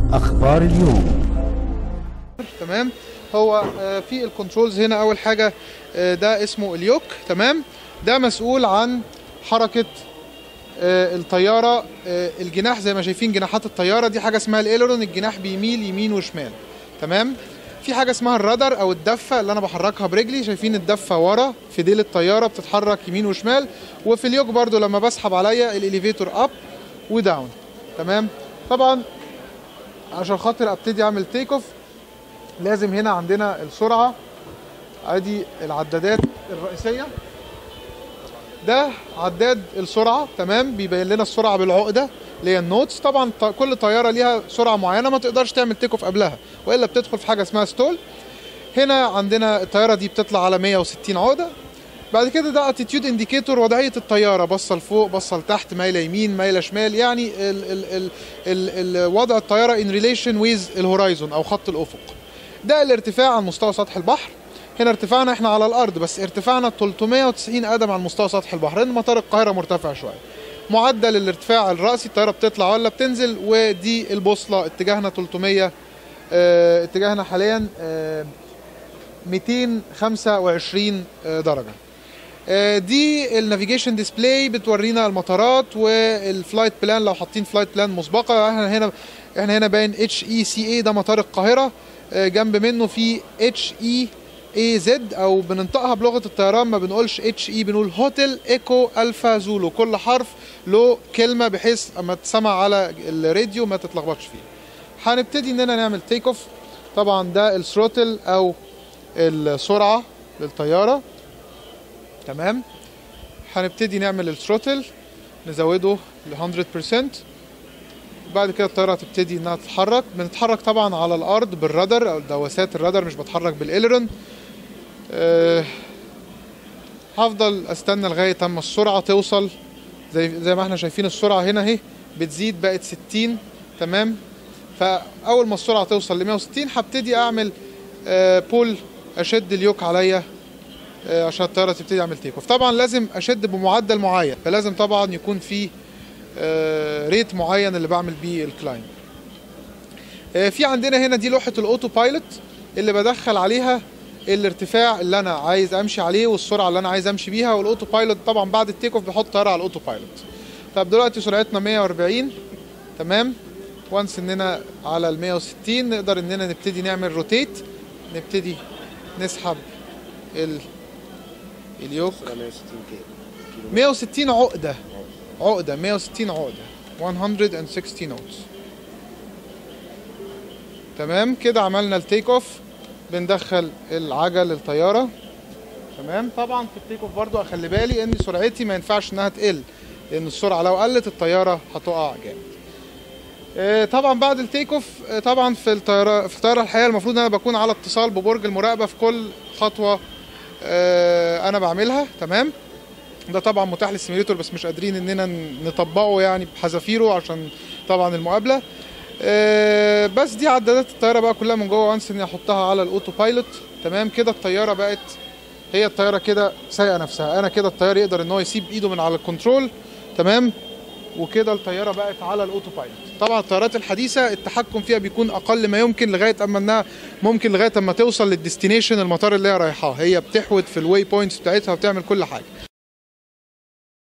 أخبار اليوم تمام هو آه، في الكنترولز هنا اول حاجه آه، ده اسمه اليوك تمام ده مسؤول عن حركه آه، الطياره آه، الجناح زي ما شايفين جناحات الطياره دي حاجه اسمها الايلرون الجناح بيميل يمين وشمال تمام في حاجه اسمها الرادر او الدفه اللي انا بحركها برجلي شايفين الدفه ورا في ديل الطياره بتتحرك يمين وشمال وفي اليوك برضو لما بسحب عليا الاليفيتور اب وداون تمام طبعا عشان خاطر ابتدي اعمل تيك اوف لازم هنا عندنا السرعه ادي العدادات الرئيسيه ده عداد السرعه تمام بيبين لنا السرعه بالعقده اللي هي النوتس طبعا ط- كل طياره ليها سرعه معينه ما تقدرش تعمل تيك اوف قبلها والا بتدخل في حاجه اسمها ستول هنا عندنا الطياره دي بتطلع على 160 عقده بعد كده ده اتيتيود انديكيتور وضعيه الطياره باصه لفوق باصه لتحت مايله يمين مايله شمال يعني ال ال ال ال ال وضع الطياره ان ريليشن ويز الهورايزون او خط الافق ده الارتفاع عن مستوى سطح البحر هنا ارتفاعنا احنا على الارض بس ارتفاعنا 390 قدم عن مستوى سطح البحر لان مطار القاهره مرتفع شويه معدل الارتفاع الرأسي الطياره بتطلع ولا بتنزل ودي البوصله اتجاهنا 300 اه اتجاهنا حاليا اه 225 اه درجه آه، دي النافيجيشن ديسبلاي بتورينا المطارات والفلايت بلان لو حاطين فلايت بلان مسبقه احنا هنا احنا هنا باين اتش اي سي اي ده مطار القاهره آه، جنب منه في اتش اي اي زد او بننطقها بلغه الطيران ما بنقولش اتش اي بنقول هوتل ايكو الفا زولو كل حرف له كلمه بحيث اما تسمع على الراديو ما تتلخبطش فيه هنبتدي اننا نعمل تيك اوف طبعا ده الثروتل او السرعه للطياره تمام هنبتدي نعمل الثروتل نزوده ل 100% وبعد كده الطياره هتبتدي انها تتحرك بنتحرك طبعا على الارض بالرادر او دواسات الرادر مش بتحرك بالايلرون أه هفضل استنى لغايه اما السرعه توصل زي زي ما احنا شايفين السرعه هنا اهي بتزيد بقت 60 تمام فاول ما السرعه توصل ل 160 هبتدي اعمل أه بول اشد اليوك عليا آه، عشان الطياره تبتدي تعمل تيك اوف طبعا لازم اشد بمعدل معين فلازم طبعا يكون في آه، ريت معين اللي بعمل بيه الكلايم آه، في عندنا هنا دي لوحه الاوتو بايلوت اللي بدخل عليها الارتفاع اللي انا عايز امشي عليه والسرعه اللي انا عايز امشي بيها والاوتو بايلوت طبعا بعد التيك اوف بحط طياره على الاوتو بايلوت طب دلوقتي سرعتنا 140 تمام وانس اننا على ال 160 نقدر اننا نبتدي نعمل روتيت نبتدي نسحب ال اليوك 160 عقدة عقدة 160 عقدة 160 نوتس تمام كده عملنا التيك اوف بندخل العجل الطيارة تمام طبعا في التيك اوف برضو اخلي بالي ان سرعتي ما ينفعش انها تقل لان السرعة لو قلت الطيارة هتقع جامد آه، طبعا بعد التيك اوف آه، طبعا في الطياره في الطياره الحقيقه المفروض ان انا بكون على اتصال ببرج المراقبه في كل خطوه آه، انا بعملها تمام ده طبعا متاح للسيميليتور بس مش قادرين اننا نطبقه يعني بحذافيره عشان طبعا المقابله آه، بس دي عدادات الطياره بقى كلها من جوه وانس اني احطها على الاوتو بايلوت تمام كده الطياره بقت هي الطياره كده سايقه نفسها انا كده الطيار يقدر ان هو يسيب ايده من على الكنترول تمام وكده الطياره بقت على الاوتو بايلوت طبعا الطيارات الحديثه التحكم فيها بيكون اقل ما يمكن لغايه اما انها ممكن لغايه اما توصل للديستنيشن المطار اللي هي رايحاه هي بتحود في الواي بوينتس بتاعتها وبتعمل كل حاجه